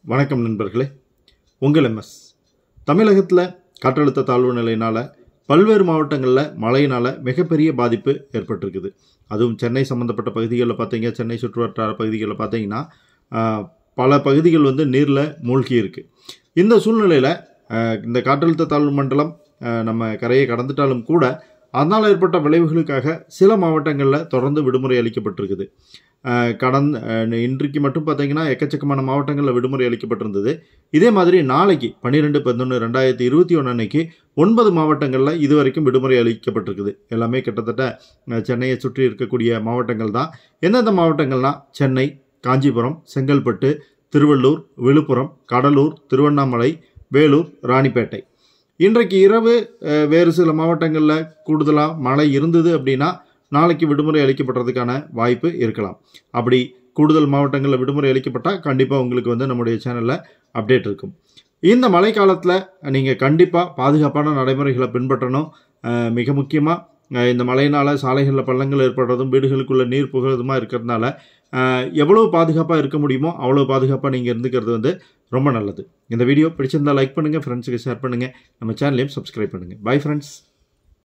வணக்கம் நண்பர்களே உங்கள் எம்எஸ் தமிழகத்தில் காற்றழுத்த தாழ்வு நிலையினால் பல்வேறு மாவட்டங்களில் மழையினால் மிகப்பெரிய பாதிப்பு ஏற்பட்டிருக்குது அதுவும் சென்னை சம்மந்தப்பட்ட பகுதிகளில் பார்த்தீங்க சென்னை சுற்றுவட்டார பகுதிகளில் பார்த்தீங்கன்னா ஆஹ், பல பகுதிகள் வந்து நீரில் மூழ்கி இருக்கு இந்த சூழ்நிலையில் இந்த காற்றழுத்த தாழ்வு மண்டலம் ஆஹ், நம்ம கரையை கடந்துட்டாலும் கூட அதனால் ஏற்பட்ட விளைவுகளுக்காக சில மாவட்டங்களில் தொடர்ந்து விடுமுறை அளிக்கப்பட்டிருக்குது ஆஹ், கடந்த ஆஹ், இன்றைக்கு மட்டும் பார்த்தீங்கன்னா எக்கச்சக்கமான மாவட்டங்களில் விடுமுறை அளிக்கப்பட்டிருந்தது இதே மாதிரி நாளைக்கு பன்னிரெண்டு பதினொன்று ரெண்டாயிரத்தி இருபத்தி ஒன்று அன்னைக்கு ஒன்பது மாவட்டங்களில் இதுவரைக்கும் விடுமுறை அளிக்கப்பட்டிருக்குது எல்லாமே கிட்டத்தட்ட அஹ், சென்னையை சுற்றி இருக்கக்கூடிய மாவட்டங்கள் தான் எந்தெந்த மாவட்டங்கள்னா சென்னை காஞ்சிபுரம் செங்கல்பட்டு திருவள்ளூர் விழுப்புரம் கடலூர் திருவண்ணாமலை வேலூர் ராணிப்பேட்டை இன்றைக்கு இரவு அஹ், வேறு சில மாவட்டங்களில் கூடுதலாக மழை இருந்தது அப்படின்னா நாளைக்கு விடுமுறை அளிக்கப்படுறதுக்கான வாய்ப்பு இருக்கலாம் அப்படி கூடுதல் மாவட்டங்களில் விடுமுறை அளிக்கப்பட்டால் கண்டிப்பாக உங்களுக்கு வந்து நம்முடைய சேனலில் அப்டேட் இருக்கும் இந்த மழை காலத்தில் நீங்கள் கண்டிப்பாக பாதுகாப்பான நடைமுறைகளை பின்பற்றணும் அஹ் மிக முக்கியமாக இந்த மழையினால் சாலைகளில் பள்ளங்கள் ஏற்படுறதும் வீடுகளுக்குள்ள நீர் புகிறதுமா இருக்கிறதுனால அஹ் எவ்வளவு பாதுகாப்பாக இருக்க முடியுமோ அவ்வளோ பாதுகாப்பாக நீங்கள் இருந்துக்கிறது வந்து ரொம்ப நல்லது இந்த வீடியோ பிடிச்சிருந்தா லைக் பண்ணுங்கள் ஃப்ரெண்ட்ஸுக்கு ஷேர் பண்ணுங்கள் நம்ம சேனலையும் சப்ஸ்கிரைப் பண்ணுங்கள் பை ஃப்ரெண்ட்ஸ்